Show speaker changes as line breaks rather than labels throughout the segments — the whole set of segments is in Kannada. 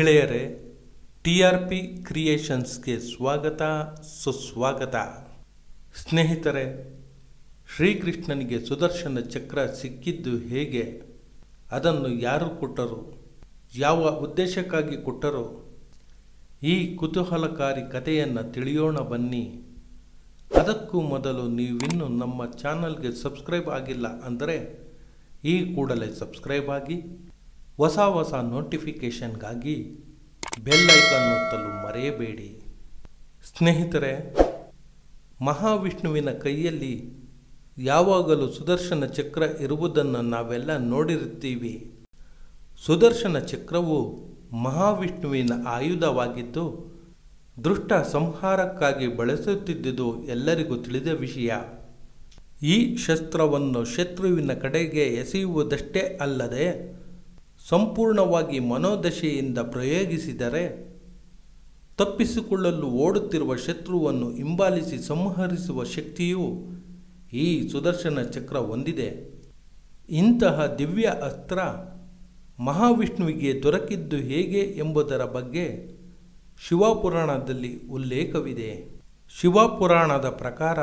ಗೆಳೆಯರೇ ಟಿ ಆರ್ ಪಿ ಕ್ರಿಯೇಷನ್ಸ್ಗೆ ಸ್ವಾಗತ ಸುಸ್ವಾಗತ ಸ್ನೇಹಿತರೆ ಶ್ರೀಕೃಷ್ಣನಿಗೆ ಸುದರ್ಶನ ಚಕ್ರ ಸಿಕ್ಕಿದ್ದು ಹೇಗೆ ಅದನ್ನು ಯಾರು ಕೊಟ್ಟರು ಯಾವ ಉದ್ದೇಶಕ್ಕಾಗಿ ಕೊಟ್ಟರು ಈ ಕುತೂಹಲಕಾರಿ ಕಥೆಯನ್ನು ತಿಳಿಯೋಣ ಬನ್ನಿ ಅದಕ್ಕೂ ಮೊದಲು ನೀವಿನ್ನೂ ನಮ್ಮ ಚಾನಲ್ಗೆ ಸಬ್ಸ್ಕ್ರೈಬ್ ಆಗಿಲ್ಲ ಅಂದರೆ ಈ ಕೂಡಲೇ ಸಬ್ಸ್ಕ್ರೈಬ್ ಆಗಿ ಹೊಸ ಹೊಸ ನೋಟಿಫಿಕೇಷನ್ಗಾಗಿ ಬೆಲ್ ಐಕಾನ್ ಒತ್ತಲು ಮರೆಯಬೇಡಿ ಸ್ನೇಹಿತರೆ ಮಹಾವಿಷ್ಣುವಿನ ಕೈಯಲ್ಲಿ ಯಾವಾಗಲೂ ಸುದರ್ಶನ ಚಕ್ರ ಇರುವುದನ್ನು ನಾವೆಲ್ಲ ನೋಡಿರುತ್ತೀವಿ ಸುದರ್ಶನ ಚಕ್ರವು ಮಹಾವಿಷ್ಣುವಿನ ಆಯುಧವಾಗಿದ್ದು ದುಷ್ಟ ಸಂಹಾರಕ್ಕಾಗಿ ಬಳಸುತ್ತಿದ್ದುದು ಎಲ್ಲರಿಗೂ ತಿಳಿದ ವಿಷಯ ಈ ಶಸ್ತ್ರವನ್ನು ಶತ್ರುವಿನ ಕಡೆಗೆ ಎಸೆಯುವುದಷ್ಟೇ ಅಲ್ಲದೆ ಸಂಪೂರ್ಣವಾಗಿ ಮನೋದಶೆಯಿಂದ ಪ್ರಯೋಗಿಸಿದರೆ ತಪ್ಪಿಸಿಕೊಳ್ಳಲು ಓಡುತ್ತಿರುವ ಶತ್ರುವನ್ನು ಹಿಂಬಾಲಿಸಿ ಸಂಹರಿಸುವ ಶಕ್ತಿಯು ಈ ಸುದರ್ಶನ ಚಕ್ರ ಹೊಂದಿದೆ ಇಂತಹ ದಿವ್ಯ ಅಸ್ತ್ರ ಮಹಾವಿಷ್ಣುವಿಗೆ ದೊರಕಿದ್ದು ಹೇಗೆ ಎಂಬುದರ ಬಗ್ಗೆ ಶಿವಪುರಾಣದಲ್ಲಿ ಉಲ್ಲೇಖವಿದೆ ಶಿವಪುರಾಣದ ಪ್ರಕಾರ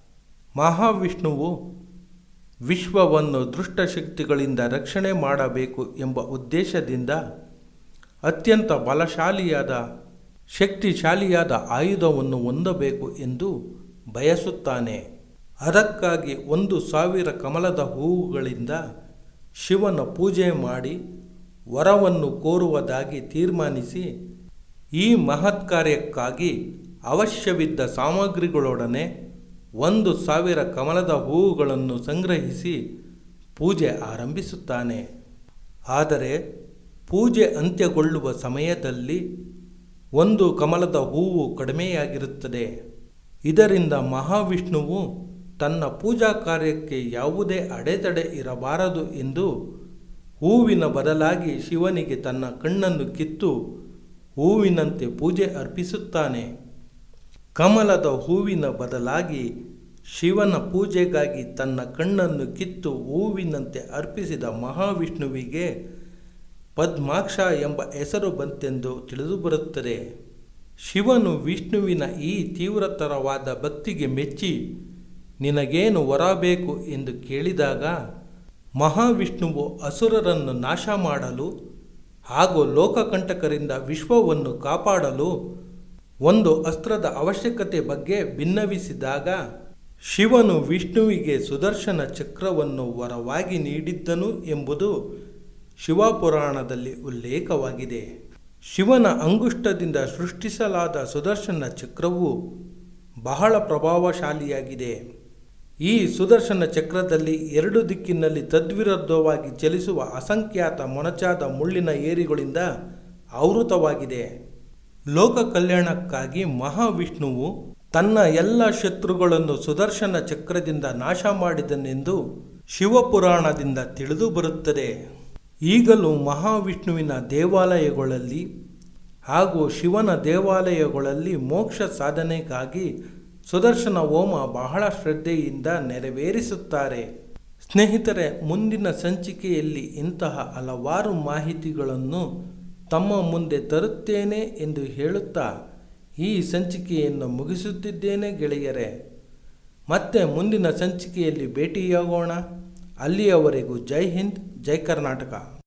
ಮಹಾವಿಷ್ಣುವು ವಿಶ್ವವನ್ನು ದುಷ್ಟಶಕ್ತಿಗಳಿಂದ ರಕ್ಷಣೆ ಮಾಡಬೇಕು ಎಂಬ ಉದ್ದೇಶದಿಂದ ಅತ್ಯಂತ ಬಲಶಾಲಿಯಾದ ಶಕ್ತಿಶಾಲಿಯಾದ ಆಯುಧವನ್ನು ಹೊಂದಬೇಕು ಎಂದು ಬಯಸುತ್ತಾನೆ ಅದಕ್ಕಾಗಿ ಒಂದು ಸಾವಿರ ಕಮಲದ ಹೂವುಗಳಿಂದ ಶಿವನ ಪೂಜೆ ಮಾಡಿ ವರವನ್ನು ಕೋರುವುದಾಗಿ ತೀರ್ಮಾನಿಸಿ ಈ ಮಹತ್ ಕಾರ್ಯಕ್ಕಾಗಿ ಅವಶ್ಯವಿದ್ದ ಸಾಮಗ್ರಿಗಳೊಡನೆ ಒಂದು ಸಾವಿರ ಕಮಲದ ಹೂವುಗಳನ್ನು ಸಂಗ್ರಹಿಸಿ ಪೂಜೆ ಆರಂಭಿಸುತ್ತಾನೆ ಆದರೆ ಪೂಜೆ ಅಂತ್ಯಗೊಳ್ಳುವ ಸಮಯದಲ್ಲಿ ಒಂದು ಕಮಲದ ಹೂವು ಕಡಿಮೆಯಾಗಿರುತ್ತದೆ ಇದರಿಂದ ಮಹಾವಿಷ್ಣುವು ತನ್ನ ಪೂಜಾ ಕಾರ್ಯಕ್ಕೆ ಯಾವುದೇ ಅಡೆತಡೆ ಇರಬಾರದು ಎಂದು ಹೂವಿನ ಬದಲಾಗಿ ಶಿವನಿಗೆ ತನ್ನ ಕಣ್ಣನ್ನು ಕಿತ್ತು ಹೂವಿನಂತೆ ಪೂಜೆ ಅರ್ಪಿಸುತ್ತಾನೆ ಕಮಲದ ಹೂವಿನ ಬದಲಾಗಿ ಶಿವನ ಪೂಜೆಗಾಗಿ ತನ್ನ ಕಣ್ಣನ್ನು ಕಿತ್ತು ಹೂವಿನಂತೆ ಅರ್ಪಿಸಿದ ಮಹಾವಿಷ್ಣುವಿಗೆ ಪದ್ಮಾಕ್ಷ ಎಂಬ ಹೆಸರು ಬಂತೆಂದು ತಿಳಿದುಬರುತ್ತದೆ ಶಿವನು ವಿಷ್ಣುವಿನ ಈ ತೀವ್ರತರವಾದ ಭಕ್ತಿಗೆ ಮೆಚ್ಚಿ ನಿನಗೇನು ವರ ಬೇಕು ಎಂದು ಕೇಳಿದಾಗ ಮಹಾವಿಷ್ಣುವು ಅಸುರರನ್ನು ನಾಶ ಮಾಡಲು ಹಾಗೂ ಲೋಕಕಂಟಕರಿಂದ ವಿಶ್ವವನ್ನು ಕಾಪಾಡಲು ಒಂದು ಅಸ್ತ್ರದ ಅವಶ್ಯಕತೆ ಬಗ್ಗೆ ಭಿನ್ನವಿಸಿದಾಗ ಶಿವನು ವಿಷ್ಣುವಿಗೆ ಸುದರ್ಶನ ಚಕ್ರವನ್ನು ವರವಾಗಿ ನೀಡಿದ್ದನು ಎಂಬುದು ಶಿವಪುರಾಣದಲ್ಲಿ ಉಲ್ಲೇಖವಾಗಿದೆ ಶಿವನ ಅಂಗುಷ್ಟದಿಂದ ಸೃಷ್ಟಿಸಲಾದ ಸುದರ್ಶನ ಚಕ್ರವು ಬಹಳ ಪ್ರಭಾವಶಾಲಿಯಾಗಿದೆ ಈ ಸುದರ್ಶನ ಚಕ್ರದಲ್ಲಿ ಎರಡು ದಿಕ್ಕಿನಲ್ಲಿ ತದ್ವಿರುದ್ಧವಾಗಿ ಚಲಿಸುವ ಅಸಂಖ್ಯಾತ ಮೊನಚಾದ ಮುಳ್ಳಿನ ಏರಿಗಳಿಂದ ಆವೃತವಾಗಿದೆ ಲೋಕ ಕಲ್ಯಾಣಕ್ಕಾಗಿ ಮಹಾವಿಷ್ಣುವು ತನ್ನ ಎಲ್ಲ ಶತ್ರುಗಳನ್ನು ಸುದರ್ಶನ ಚಕ್ರದಿಂದ ನಾಶ ಮಾಡಿದನೆಂದು ಶಿವಪುರಾಣದಿಂದ ತಿಳಿದು ಬರುತ್ತದೆ ಈಗಲೂ ಮಹಾವಿಷ್ಣುವಿನ ದೇವಾಲಯಗಳಲ್ಲಿ ಹಾಗೂ ಶಿವನ ದೇವಾಲಯಗಳಲ್ಲಿ ಮೋಕ್ಷ ಸಾಧನೆಗಾಗಿ ಸುದರ್ಶನ ಹೋಮ ಬಹಳ ಶ್ರದ್ಧೆಯಿಂದ ನೆರವೇರಿಸುತ್ತಾರೆ ಸ್ನೇಹಿತರೆ ಮುಂದಿನ ಸಂಚಿಕೆಯಲ್ಲಿ ಇಂತಹ ಹಲವಾರು ಮಾಹಿತಿಗಳನ್ನು ತಮ್ಮ ಮುಂದೆ ತರುತ್ತೇನೆ ಎಂದು ಹೇಳುತ್ತಾ ಈ ಸಂಚಿಕೆಯನ್ನು ಮುಗಿಸುತ್ತಿದ್ದೇನೆ ಗೆಳೆಯರೆ ಮತ್ತೆ ಮುಂದಿನ ಸಂಚಿಕೆಯಲ್ಲಿ ಭೇಟಿಯಾಗೋಣ ಅಲ್ಲಿಯವರೆಗೂ ಜೈ ಹಿಂದ್ ಜೈ ಕರ್ನಾಟಕ